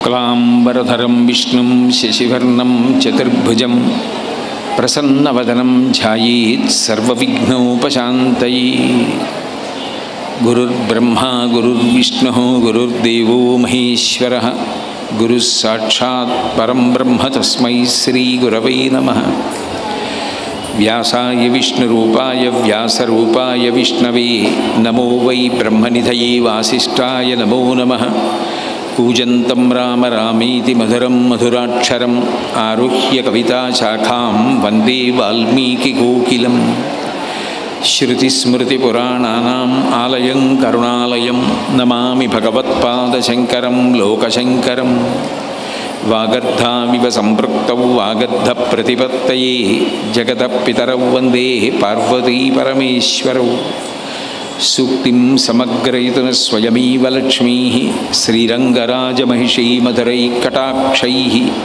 శుక్లాంబరధరం విష్ణుం శశివర్ణం చతుర్భుజం ప్రసన్నవదనం ధ్యాయేత్ సర్వవిఘ్నోపశాంతయే గురుర్బ్రహ్మా గురుర్విష్ణు గురుర్దేవో మహేశ్వర గురుः సాక్షాత్ పరం బ్రహ్మ తస్మై శ్రీగురవై నమః వ్యాసాయ విష్ణురూపాయ వ్యాసరూపాయ విష్ణవే నమో వై బ్రహ్మనిధయే వాసిష్ఠాయ నమో నమః కూజంతం రామ రామీతి మధురం మధురాక్షరం ఆరుహ్య కవితాశాఖాం వందే వాల్మీకికోకిలం శృతిస్మృతిపురాణానాం ఆలయం కరుణాలయం నమామి భగవత్పాదశంకరం లోకశంకరం వాగర్ధావివ సంపృక్తౌ వాగర్ధప్రతిపత్తయే జగతపితరౌ వందే పార్వతీ పరమేశ్వరౌ సూక్తిం సమగ్రయతున స్వయమీవ లక్ష్మీ శ్రీరంగరాజమహిషీమధురైకటాక్షై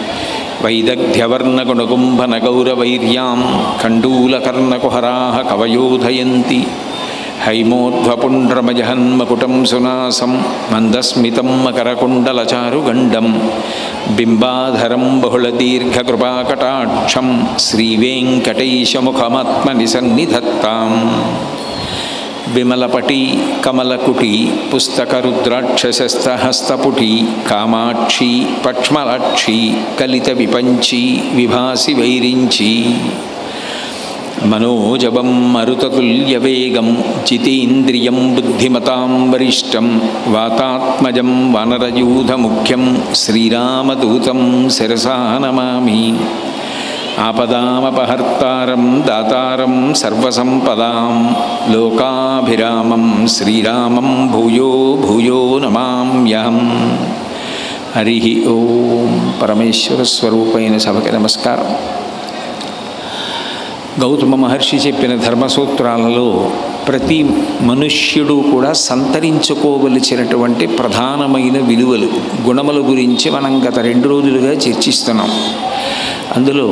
వైదగ్ధ్యవర్ణగుణగుంభనగౌరవైర్యాం కండూలకర్ణకుహరా కవయోధయంతి హైమోధ్వపుండ్రమజహన్మకుటం సునాసం మందస్మితం మకరకుండలచారుగండం బింబాధరం బహుళదీర్ఘకృపాకటాక్షం శ్రీవేంకటేశముఖమాత్మని సన్నిధత్తాం విమలపటి కమలకుటి పుస్తకరుద్రాక్షసస్తహస్తపుటి కామాక్షి పక్ష్మలాక్షి కలిత విపంచి విభాసి వైరించి మనోజవం మరుతతుల్యవేగం జితేంద్రియం బుద్ధిమతాం వరిష్టం వాతాత్మజం వనరయూధముఖ్యం శ్రీరామదూతం శిరసా నమామి ఆపదామపహర్తారం దాతారం సర్వసంపదాం లోకాభిరామం శ్రీరామం భూయో భూయో నమామ్యహం హరి ఓం పరమేశ్వర స్వరూపైన సభకి నమస్కారం గౌతమ మహర్షి చెప్పిన ధర్మసూత్రాలలో ప్రతి మనుష్యుడు కూడా సంతరించుకోవలసినటువంటి ప్రధానమైన విలువలు గుణముల గురించి మనం గత రెండు రోజులుగా చర్చిస్తున్నాం అందులో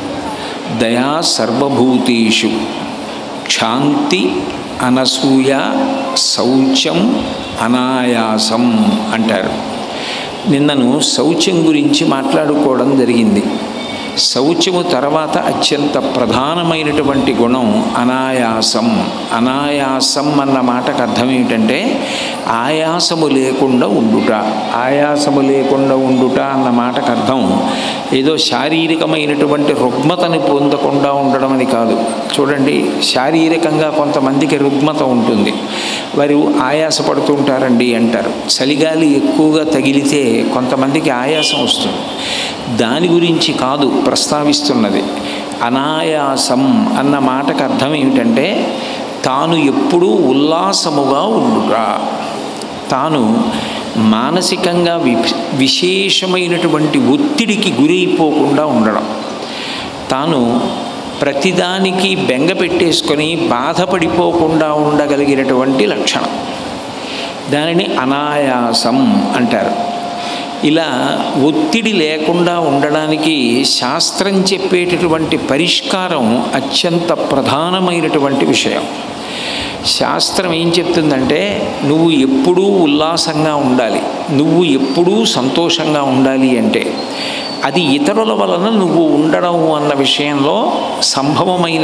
దయా సర్వభూతేషు క్షాంతి అనసూయ శౌచం అనాయాసం అంటారు నిన్నను శౌచం గురించి మాట్లాడుకోవడం జరిగింది శౌచము తర్వాత అత్యంత ప్రధానమైనటువంటి గుణం అనాయాసం అనాయాసం అన్న మాటకు అర్థం ఏమిటంటే ఆయాసము లేకుండా ఉండుట ఆయాసము లేకుండా ఉండుట అన్న మాటకు అర్థం ఏదో శారీరకమైనటువంటి రుగ్మతని పొందకుండా ఉండడం అని కాదు చూడండి శారీరకంగా కొంతమందికి రుగ్మత ఉంటుంది వారు ఆయాసపడుతూ ఉంటారండి అంటారు చలిగాలి ఎక్కువగా తగిలితే కొంతమందికి ఆయాసం వస్తుంది దాని గురించి కాదు ప్రస్తావిస్తున్నది అనాయాసం అన్న మాటకు అర్థం ఏమిటంటే తాను ఎప్పుడూ ఉల్లాసముగా ఉండుట తాను మానసికంగా వి విశేషమైనటువంటి ఒత్తిడికి గురైపోకుండా ఉండడం తాను ప్రతిదానికి బెంగ పెట్టేసుకొని బాధపడిపోకుండా ఉండగలిగినటువంటి లక్షణం దానిని అనాయాసం అంటారు ఇలా ఒత్తిడి లేకుండా ఉండడానికి శాస్త్రం చెప్పేటటువంటి పరిష్కారం అత్యంత ప్రధానమైనటువంటి విషయం శాస్త్రం ఏం చెప్తుందంటే నువ్వు ఎప్పుడూ ఉల్లాసంగా ఉండాలి నువ్వు ఎప్పుడూ సంతోషంగా ఉండాలి అంటే అది ఇతరుల వలన నువ్వు ఉండడం అన్న విషయంలో సంభవమైన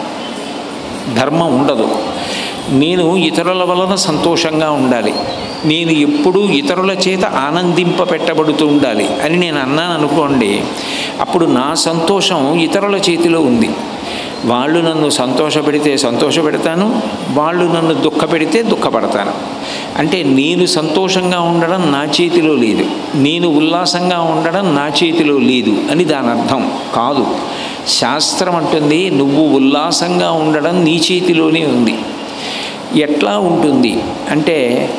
ధర్మం ఉండదు నేను ఇతరుల వలన సంతోషంగా ఉండాలి నేను ఎప్పుడూ ఇతరుల చేత ఆనందింప పెట్టబడుతూ ఉండాలి అని నేను అన్నాను అనుకోండి అప్పుడు నా సంతోషం ఇతరుల చేతిలో ఉంది వాళ్ళు నన్ను సంతోషపెడితే సంతోషపెడతాను వాళ్ళు నన్ను దుఃఖపెడితే దుఃఖపడతాను అంటే నేను సంతోషంగా ఉండడం నా చేతిలో లేదు నేను ఉల్లాసంగా ఉండడం నా చేతిలో లేదు అని దాని అర్థం కాదు శాస్త్రం అంటుంది నువ్వు ఉల్లాసంగా ఉండడం నీ చేతిలోనే ఉంది ఎట్లా ఉంటుంది అంటే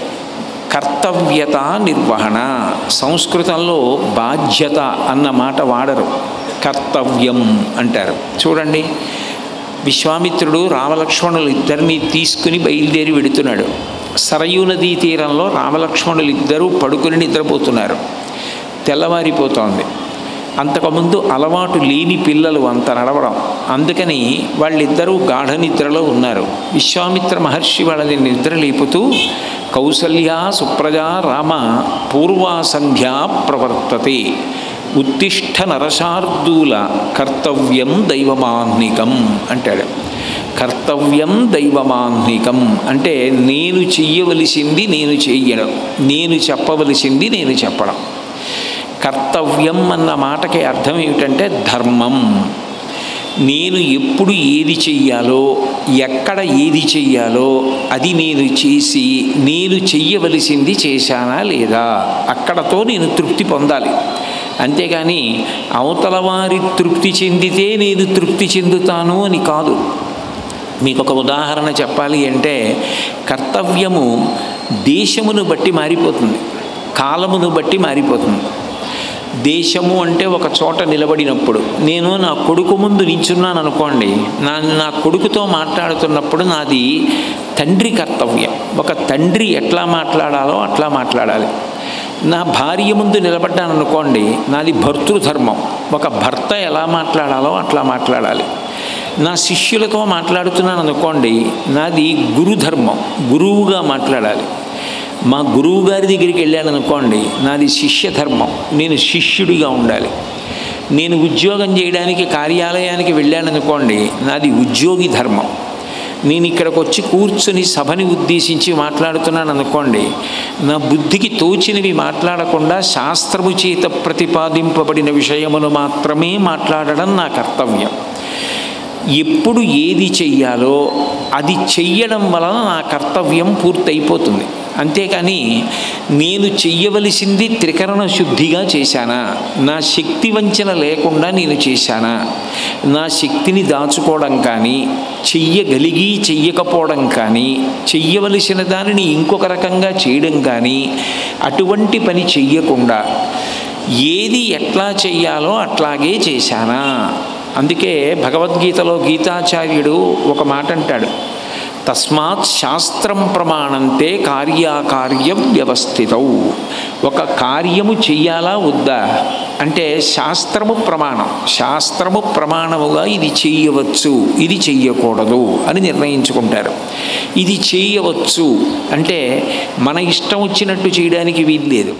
కర్తవ్యత నిర్వహణ సంస్కృతంలో బాధ్యత అన్న మాట వాడరు కర్తవ్యం అంటారు చూడండి విశ్వామిత్రుడు రామలక్ష్మణులు ఇద్దరిని తీసుకుని బయలుదేరి వెడుతున్నాడు సరయూ నదీ తీరంలో రామలక్ష్మణులు ఇద్దరూ పడుకుని నిద్రపోతున్నారు తెల్లవారిపోతోంది అంతకుముందు అలవాటు లేని పిల్లలు అంత నడవడం అందుకని వాళ్ళిద్దరూ గాఢ నిద్రలో ఉన్నారు విశ్వామిత్ర మహర్షి వాళ్ళని నిద్ర లేపుతూ కౌసల్యా సుప్రజా రామ పూర్వా సంధ్యా ప్రవర్తతే ఉత్తిష్ట నరశార్దూల కర్తవ్యం దైవమాహ్నికం అంటాడు కర్తవ్యం దైవమాహ్నికం అంటే నేను చెయ్యవలసింది నేను చెయ్యడం నేను చెప్పవలసింది నేను చెప్పడం కర్తవ్యం అన్న మాటకి అర్థం ఏమిటంటే ధర్మం నేను ఎప్పుడు ఏది చెయ్యాలో ఎక్కడ ఏది చెయ్యాలో అది నేను చేసి నేను చెయ్యవలసింది చేశానా లేదా అక్కడతో నేను తృప్తి పొందాలి అంతేగాని అవతల వారి తృప్తి చెందితే నేను తృప్తి చెందుతాను అని కాదు మీకు ఒక ఉదాహరణ చెప్పాలి అంటే కర్తవ్యము దేశమును బట్టి మారిపోతుంది కాలమును బట్టి మారిపోతుంది దేశము అంటే ఒక చోట నిలబడినప్పుడు నేను నా కొడుకు ముందు నించున్నాను అనుకోండి నా నా కొడుకుతో మాట్లాడుతున్నప్పుడు నాది తండ్రి కర్తవ్యం ఒక తండ్రి ఎట్లా మాట్లాడాలో అట్లా మాట్లాడాలి నా భార్య ముందు నిలబడ్డాను అనుకోండి నాది భర్తృధర్మం ఒక భర్త ఎలా మాట్లాడాలో అట్లా మాట్లాడాలి నా శిష్యులతో మాట్లాడుతున్నాను అనుకోండి నాది గురుధర్మం గురువుగా మాట్లాడాలి మా గురువు గారి దగ్గరికి వెళ్ళాను అనుకోండి నాది శిష్య ధర్మం నేను శిష్యుడిగా ఉండాలి నేను ఉద్యోగం చేయడానికి కార్యాలయానికి వెళ్ళాను అనుకోండి నాది ఉద్యోగి ధర్మం నేను ఇక్కడికి వచ్చి కూర్చుని సభని ఉద్దేశించి మాట్లాడుతున్నాను అనుకోండి నా బుద్ధికి తోచినవి మాట్లాడకుండా శాస్త్రము చేత ప్రతిపాదింపబడిన విషయమును మాత్రమే మాట్లాడడం నా కర్తవ్యం ఎప్పుడు ఏది చెయ్యాలో అది చెయ్యడం వలన నా కర్తవ్యం పూర్తయిపోతుంది అంతేకాని నేను చెయ్యవలసింది త్రికరణ శుద్ధిగా చేశానా నా శక్తి వంచన లేకుండా నేను చేశానా నా శక్తిని దాచుకోవడం కానీ చెయ్యగలిగి చెయ్యకపోవడం కానీ చెయ్యవలసిన దానిని ఇంకొక రకంగా చేయడం కానీ అటువంటి పని చెయ్యకుండా ఏది ఎట్లా చెయ్యాలో అట్లాగే చేశానా అందుకే భగవద్గీతలో గీతాచార్యుడు ఒక మాట అంటాడు తస్మాత్ శాస్త్రం ప్రమాణంతే కార్యాకార్యం వ్యవస్థితౌ ఒక కార్యము చెయ్యాలా వద్దా అంటే శాస్త్రము ప్రమాణం శాస్త్రము ప్రమాణముగా ఇది చెయ్యవచ్చు ఇది చెయ్యకూడదు అని నిర్ణయించుకుంటారు ఇది చేయవచ్చు అంటే మన ఇష్టం వచ్చినట్టు చేయడానికి వీల్లేదు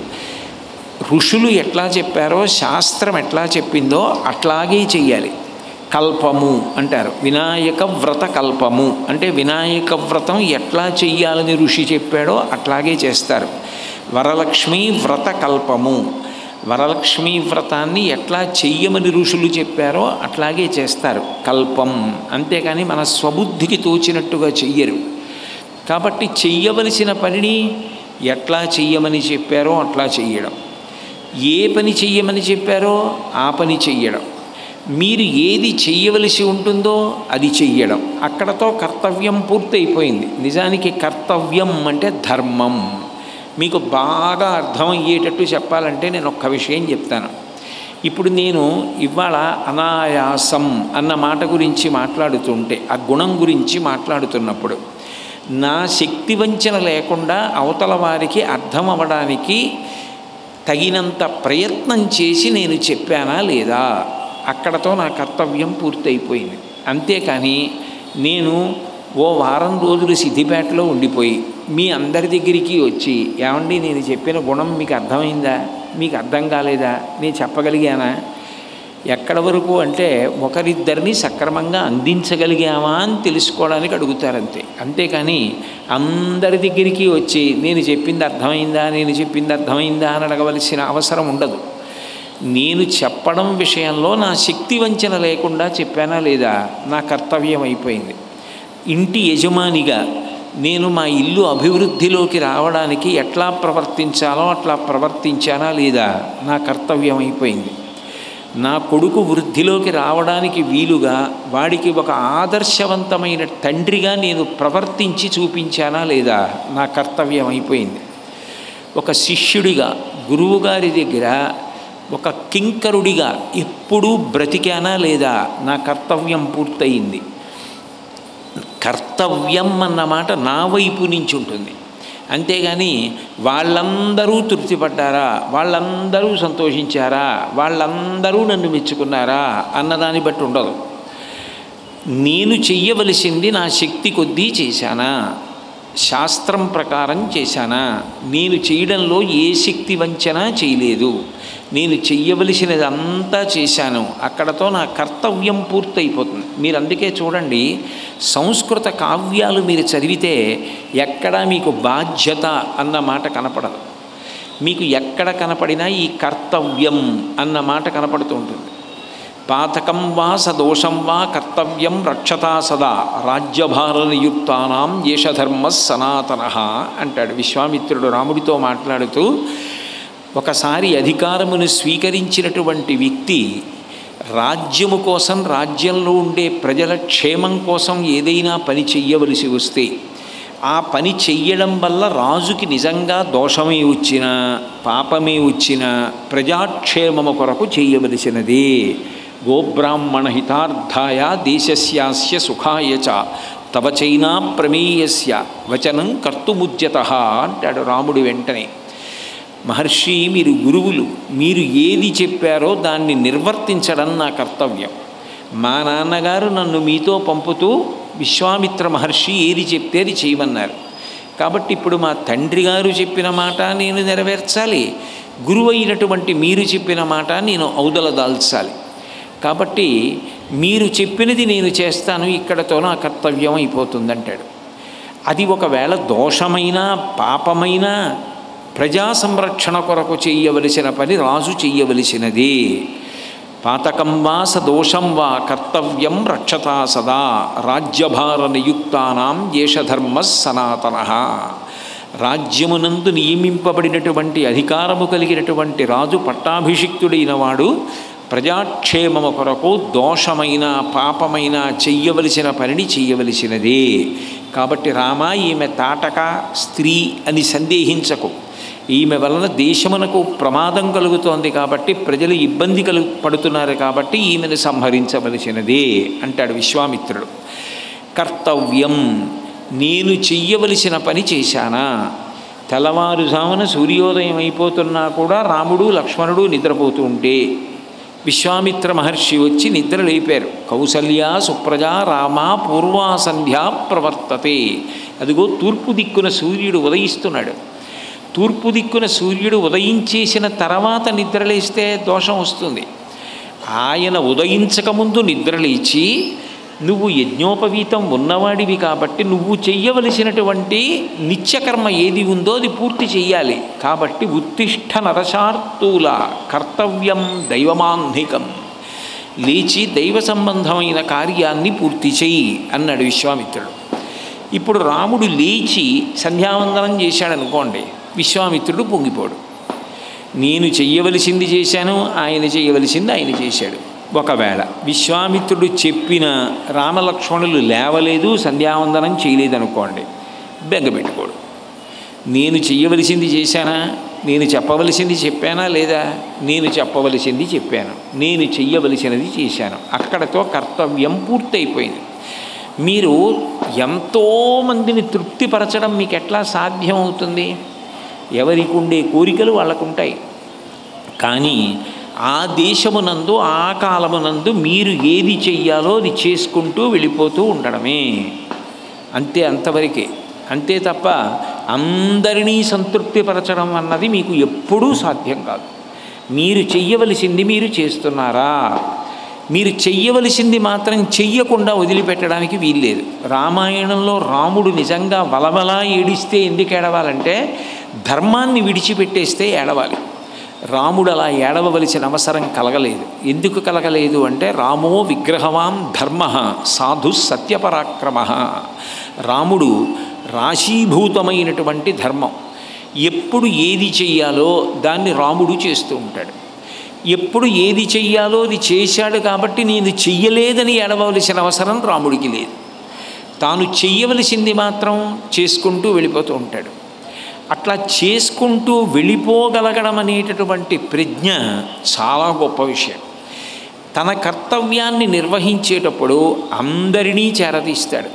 ఋషులు ఎట్లా చెప్పారో శాస్త్రం ఎట్లా చెప్పిందో అట్లాగే చెయ్యాలి కల్పము అంటారు వినాయక వ్రత కల్పము అంటే వినాయక వ్రతం ఎట్లా చెయ్యాలని ఋషి చెప్పాడో అట్లాగే చేస్తారు వరలక్ష్మి వ్రత కల్పము వరలక్ష్మి వ్రతాన్ని ఎట్లా చెయ్యమని ఋషులు చెప్పారో అట్లాగే చేస్తారు కల్పం అంతేకాని మన స్వబుద్ధికి తోచినట్టుగా చెయ్యరు కాబట్టి చెయ్యవలసిన పనిని ఎట్లా చెయ్యమని చెప్పారో అట్లా చెయ్యడం ఏ పని చెయ్యమని చెప్పారో ఆ పని చెయ్యడం మీరు ఏది చెయ్యవలసి ఉంటుందో అది చెయ్యడం అక్కడతో కర్తవ్యం పూర్తయిపోయింది నిజానికి కర్తవ్యం అంటే ధర్మం మీకు బాగా అర్థమయ్యేటట్టు చెప్పాలంటే నేను ఒక్క విషయం చెప్తాను ఇప్పుడు నేను ఇవాళ అనాయాసం అన్న మాట గురించి మాట్లాడుతుంటే ఆ గుణం గురించి మాట్లాడుతున్నప్పుడు నా శక్తి వంచన లేకుండా అవతల వారికి అర్థం అవ్వడానికి తగినంత ప్రయత్నం చేసి నేను చెప్పానా లేదా అక్కడతో నా కర్తవ్యం పూర్తయిపోయింది అంతేకాని నేను ఓ వారం రోజులు సిద్దిపేటలో ఉండిపోయి మీ అందరి దగ్గరికి వచ్చి ఏమండి నేను చెప్పిన గుణం మీకు అర్థమైందా మీకు అర్థం కాలేదా నేను చెప్పగలిగానా ఎక్కడ వరకు అంటే ఒకరిద్దరిని సక్రమంగా అందించగలిగామా అని తెలుసుకోవడానికి అడుగుతారంతే అంతేకాని అందరి దగ్గరికి వచ్చి నేను చెప్పింది అర్థమైందా నేను చెప్పింది అర్థమైందా అని అడగవలసిన అవసరం ఉండదు నేను చెప్పడం విషయంలో నా శక్తి వంచన లేకుండా చెప్పానా లేదా నా కర్తవ్యం అయిపోయింది ఇంటి యజమానిగా నేను మా ఇల్లు అభివృద్ధిలోకి రావడానికి ఎట్లా ప్రవర్తించాలో అట్లా ప్రవర్తించానా లేదా నా కర్తవ్యం అయిపోయింది నా కొడుకు వృద్ధిలోకి రావడానికి వీలుగా వాడికి ఒక ఆదర్శవంతమైన తండ్రిగా నేను ప్రవర్తించి చూపించానా లేదా నా కర్తవ్యం అయిపోయింది ఒక శిష్యుడిగా గురువుగారి దగ్గర ఒక కింకరుడిగా ఎప్పుడూ బ్రతికానా లేదా నా కర్తవ్యం పూర్తయింది కర్తవ్యం అన్నమాట నా వైపు నుంచి ఉంటుంది అంతేగాని వాళ్ళందరూ తృప్తిపడ్డారా వాళ్ళందరూ సంతోషించారా వాళ్ళందరూ నన్ను మెచ్చుకున్నారా అన్నదాన్ని బట్టి ఉండదు నేను చెయ్యవలసింది నా శక్తి కొద్దీ చేశానా శాస్త్రం ప్రకారం చేశానా నేను చేయడంలో ఏ శక్తి వంచన చేయలేదు నేను చెయ్యవలసినది అంతా చేశాను అక్కడతో నా కర్తవ్యం పూర్తయిపోతుంది మీరు అందుకే చూడండి సంస్కృత కావ్యాలు మీరు చదివితే ఎక్కడా మీకు బాధ్యత అన్న మాట కనపడదు మీకు ఎక్కడ కనపడినా ఈ కర్తవ్యం అన్న మాట కనపడుతూ ఉంటుంది పాతకం వా సదోషం వా కర్తవ్యం రక్షతా సదా రాజ్యభారనియుక్తానాం యేషధర్మ సనాతన అంటాడు విశ్వామిత్రుడు రాముడితో మాట్లాడుతూ ఒకసారి అధికారమును స్వీకరించినటువంటి వ్యక్తి రాజ్యము కోసం రాజ్యంలో ఉండే ప్రజల క్షేమం కోసం ఏదైనా పని చెయ్యవలసి వస్తే ఆ పని చెయ్యడం వల్ల రాజుకి నిజంగా దోషమే వచ్చినా పాపమే వచ్చినా ప్రజాక్షేమము కొరకు చేయవలసినదే గోబ్రాహ్మణ హితార్థాయ దేశస్యాస్య సుఖాయ చ తవ చైనా ప్రమేయస్య వచనం కర్తుముద్యత అంటాడు రాముడి వెంటనే మహర్షి మీరు గురువులు మీరు ఏది చెప్పారో దాన్ని నిర్వర్తించడం నా కర్తవ్యం మా నాన్నగారు నన్ను మీతో పంపుతూ విశ్వామిత్ర మహర్షి ఏది చెప్తే అది చేయమన్నారు కాబట్టి ఇప్పుడు మా తండ్రి గారు చెప్పిన మాట నేను నెరవేర్చాలి గురువు అయినటువంటి మీరు చెప్పిన మాట నేను ఔదల దాల్చాలి కాబట్టి మీరు చెప్పినది నేను చేస్తాను ఇక్కడతో నా కర్తవ్యం అయిపోతుందంటాడు అది ఒకవేళ దోషమైన పాపమైన ప్రజా సంరక్షణ కొరకు చేయవలసిన పని రాజు చెయ్యవలసినది పాతకం వా సదోషం వా కర్తవ్యం రక్షతా సదా రాజ్యభార నియుక్తానాం యేషధర్మ సనాతన రాజ్యమునందు నియమింపబడినటువంటి అధికారము కలిగినటువంటి రాజు పట్టాభిషిక్తుడైన వాడు ప్రజాక్షేమము కొరకు దోషమైన పాపమైన చెయ్యవలసిన పనిని చెయ్యవలసినదే కాబట్టి రామ ఈమె తాటక స్త్రీ అని సందేహించకు ఈమె వలన దేశమునకు ప్రమాదం కలుగుతోంది కాబట్టి ప్రజలు ఇబ్బంది కలుగు పడుతున్నారు కాబట్టి ఈమెను సంహరించవలసినదే అంటాడు విశ్వామిత్రుడు కర్తవ్యం నేను చెయ్యవలసిన పని చేశానా తెల్లవారుజామున సూర్యోదయం అయిపోతున్నా కూడా రాముడు లక్ష్మణుడు నిద్రపోతూ ఉంటే విశ్వామిత్ర మహర్షి వచ్చి నిద్ర లేపారు కౌసల్య సుప్రజ రామ పూర్వా సంధ్యా ప్రవర్తతే అదిగో తూర్పు దిక్కున సూర్యుడు ఉదయిస్తున్నాడు తూర్పు దిక్కున సూర్యుడు ఉదయించేసిన తర్వాత నిద్రలేస్తే దోషం వస్తుంది ఆయన ఉదయించకముందు నిద్రలేచి నువ్వు యజ్ఞోపవీతం ఉన్నవాడివి కాబట్టి నువ్వు చెయ్యవలసినటువంటి నిత్యకర్మ ఏది ఉందో అది పూర్తి చెయ్యాలి కాబట్టి ఉత్తిష్ట నరశార్తూల కర్తవ్యం దైవమాన్నికం లేచి దైవ సంబంధమైన కార్యాన్ని పూర్తి చెయ్యి అన్నాడు విశ్వామిత్రుడు ఇప్పుడు రాముడు లేచి సంధ్యావందనం చేశాడు అనుకోండి విశ్వామిత్రుడు పొంగిపోడు నేను చెయ్యవలసింది చేశాను ఆయన చేయవలసింది ఆయన చేశాడు ఒకవేళ విశ్వామిత్రుడు చెప్పిన రామలక్ష్మణులు లేవలేదు సంధ్యావందనం చేయలేదనుకోండి బెంగపెట్టుకోడు నేను చెయ్యవలసింది చేశానా నేను చెప్పవలసింది చెప్పానా లేదా నేను చెప్పవలసింది చెప్పాను నేను చెయ్యవలసినది చేశాను అక్కడతో కర్తవ్యం పూర్తయిపోయింది మీరు ఎంతోమందిని తృప్తిపరచడం మీకు ఎట్లా సాధ్యం అవుతుంది ఎవరికి ఉండే కోరికలు వాళ్ళకుంటాయి కానీ ఆ దేశమునందు ఆ కాలమునందు మీరు ఏది చెయ్యాలో అది చేసుకుంటూ వెళ్ళిపోతూ ఉండడమే అంతే అంతవరకే అంతే తప్ప అందరినీ సంతృప్తిపరచడం అన్నది మీకు ఎప్పుడూ సాధ్యం కాదు మీరు చెయ్యవలసింది మీరు చేస్తున్నారా మీరు చెయ్యవలసింది మాత్రం చెయ్యకుండా వదిలిపెట్టడానికి వీల్లేదు రామాయణంలో రాముడు నిజంగా వలవలా ఏడిస్తే ఎందుకు ఏడవాలంటే ధర్మాన్ని విడిచిపెట్టేస్తే ఏడవాలి రాముడు అలా ఏడవవలసిన అవసరం కలగలేదు ఎందుకు కలగలేదు అంటే రామో విగ్రహవాం ధర్మ సాధు సత్యపరాక్రమ రాముడు రాశీభూతమైనటువంటి ధర్మం ఎప్పుడు ఏది చెయ్యాలో దాన్ని రాముడు చేస్తూ ఉంటాడు ఎప్పుడు ఏది చెయ్యాలో అది చేశాడు కాబట్టి నేను చెయ్యలేదని ఎడవలసిన అవసరం రాముడికి లేదు తాను చెయ్యవలసింది మాత్రం చేసుకుంటూ వెళ్ళిపోతూ ఉంటాడు అట్లా చేసుకుంటూ వెళ్ళిపోగలగడం అనేటటువంటి ప్రజ్ఞ చాలా గొప్ప విషయం తన కర్తవ్యాన్ని నిర్వహించేటప్పుడు అందరినీ చేరదీస్తాడు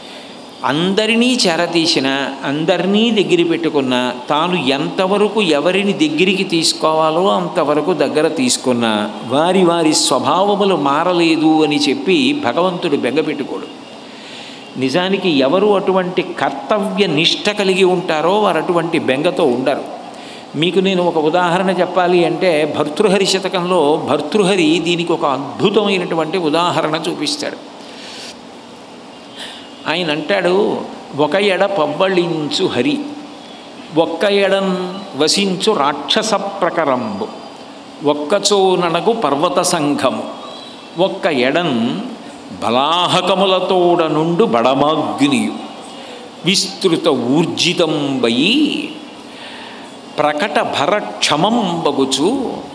అందరినీ చేరతీసిన అందరినీ దగ్గర పెట్టుకున్న తాను ఎంతవరకు ఎవరిని దగ్గరికి తీసుకోవాలో అంతవరకు దగ్గర తీసుకున్న వారి వారి స్వభావములు మారలేదు అని చెప్పి భగవంతుడు బెంగపెట్టుకోడు నిజానికి ఎవరు అటువంటి కర్తవ్య నిష్ట కలిగి ఉంటారో వారు అటువంటి బెంగతో ఉండరు మీకు నేను ఒక ఉదాహరణ చెప్పాలి అంటే భర్తృహరి శతకంలో భర్తృహరి దీనికి ఒక అద్భుతమైనటువంటి ఉదాహరణ చూపిస్తాడు ఆయన అంటాడు ఒక ఎడ పవ్వళించు హరి ఒక్క ఎడన్ వసించు రాక్షస ప్రకరంబు ఒక్కచోననగు పర్వత సంఘము ఒక్క ఎడన్ బలాహకములతోడ నుండు బడమాగ్నియు విస్తృత ఊర్జితంబయి ప్రకట భరక్షమం బగుచు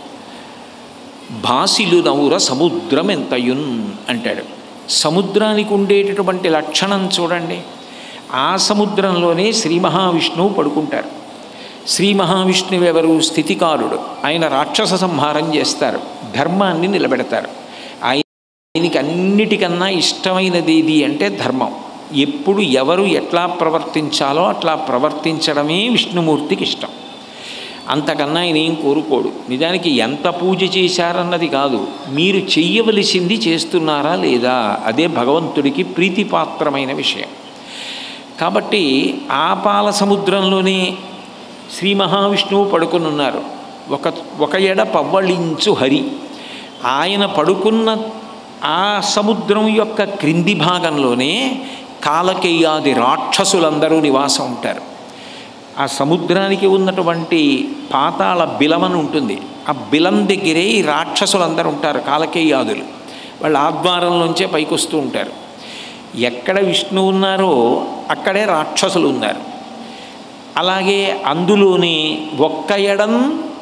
బాసిలు నౌర సముద్రం ఎంతయున్ అంటాడు సముద్రానికి ఉండేటటువంటి లక్షణం చూడండి ఆ సముద్రంలోనే శ్రీ మహావిష్ణువు పడుకుంటారు శ్రీ మహావిష్ణువు ఎవరు స్థితికారుడు ఆయన రాక్షస సంహారం చేస్తారు ధర్మాన్ని నిలబెడతారు ఆయనకి అన్నిటికన్నా ఇష్టమైనది ఏది అంటే ధర్మం ఎప్పుడు ఎవరు ఎట్లా ప్రవర్తించాలో అట్లా ప్రవర్తించడమే విష్ణుమూర్తికి ఇష్టం అంతకన్నా ఆయన ఏం కోరుకోడు నిజానికి ఎంత పూజ చేశారన్నది కాదు మీరు చెయ్యవలసింది చేస్తున్నారా లేదా అదే భగవంతుడికి ప్రీతిపాత్రమైన విషయం కాబట్టి ఆ పాల సముద్రంలోనే శ్రీ మహావిష్ణువు పడుకుని ఉన్నారు ఒక ఒక ఎడ పవ్వళించు హరి ఆయన పడుకున్న ఆ సముద్రం యొక్క క్రింది భాగంలోనే కాలకేయాది రాక్షసులందరూ నివాసం ఉంటారు ఆ సముద్రానికి ఉన్నటువంటి పాతాళ బిలమని ఉంటుంది ఆ బిలం దగ్గరే ఈ రాక్షసులందరూ ఉంటారు కాలకేయాదులు వాళ్ళ ఆద్వారంలోంచే పైకి వస్తూ ఉంటారు ఎక్కడ విష్ణువు ఉన్నారో అక్కడే రాక్షసులు ఉన్నారు అలాగే అందులోనే ఒక్క ఎడం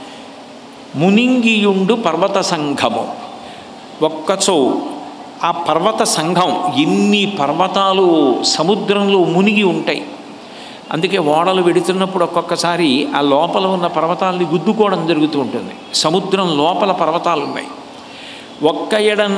మునింగియుండు పర్వత సంఘము ఒక్కచో ఆ పర్వత సంఘం ఎన్ని పర్వతాలు సముద్రంలో మునిగి ఉంటాయి అందుకే ఓడలు వెడుతున్నప్పుడు ఒక్కొక్కసారి ఆ లోపల ఉన్న పర్వతాలని గుద్దుకోవడం జరుగుతూ ఉంటుంది సముద్రం లోపల పర్వతాలు ఉన్నాయి ఒక్క ఎడం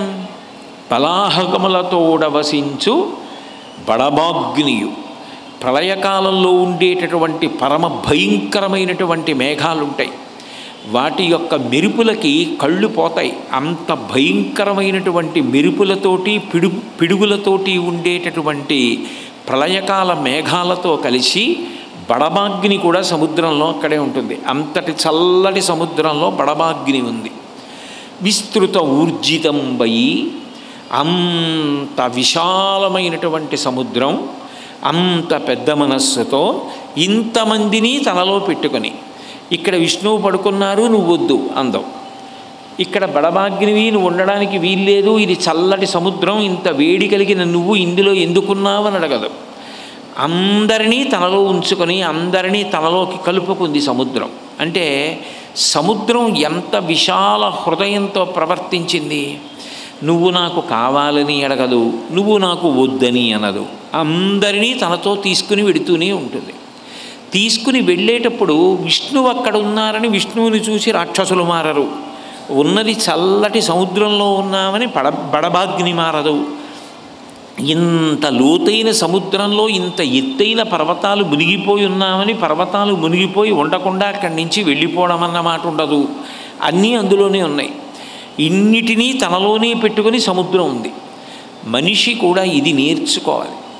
పలాహకములతోడ వసించు బడబాగ్నియు ప్రళయకాలంలో ఉండేటటువంటి పరమ భయంకరమైనటువంటి మేఘాలు ఉంటాయి వాటి యొక్క మెరుపులకి కళ్ళు పోతాయి అంత భయంకరమైనటువంటి మెరుపులతోటి పిడు పిడుగులతోటి ఉండేటటువంటి ప్రళయకాల మేఘాలతో కలిసి బడబాగ్ని కూడా సముద్రంలో అక్కడే ఉంటుంది అంతటి చల్లటి సముద్రంలో బడబాగ్ని ఉంది విస్తృత ఊర్జితం వయి అంత విశాలమైనటువంటి సముద్రం అంత పెద్ద మనస్సుతో ఇంతమందిని తనలో పెట్టుకొని ఇక్కడ విష్ణువు పడుకున్నారు నువ్వు వద్దు అందం ఇక్కడ బడబాగ్నివి నువ్వు ఉండడానికి వీల్లేదు ఇది చల్లటి సముద్రం ఇంత వేడి కలిగిన నువ్వు ఇందులో ఎందుకున్నావు అని అడగదు అందరినీ తనలో ఉంచుకొని అందరినీ తనలోకి కలుపుకుంది సముద్రం అంటే సముద్రం ఎంత విశాల హృదయంతో ప్రవర్తించింది నువ్వు నాకు కావాలని అడగదు నువ్వు నాకు వద్దని అనదు అందరినీ తనతో తీసుకుని వెడుతూనే ఉంటుంది తీసుకుని వెళ్ళేటప్పుడు విష్ణువు అక్కడ ఉన్నారని విష్ణువుని చూసి రాక్షసులు మారరు ఉన్నది చల్లటి సముద్రంలో ఉన్నామని పడ బడబాగ్ని మారదు ఇంత లోతైన సముద్రంలో ఇంత ఎత్తైన పర్వతాలు మునిగిపోయి ఉన్నామని పర్వతాలు మునిగిపోయి ఉండకుండా అక్కడి నుంచి వెళ్ళిపోవడం అన్నమాట ఉండదు అన్నీ అందులోనే ఉన్నాయి ఇన్నిటినీ తనలోనే పెట్టుకొని సముద్రం ఉంది మనిషి కూడా ఇది నేర్చుకోవాలి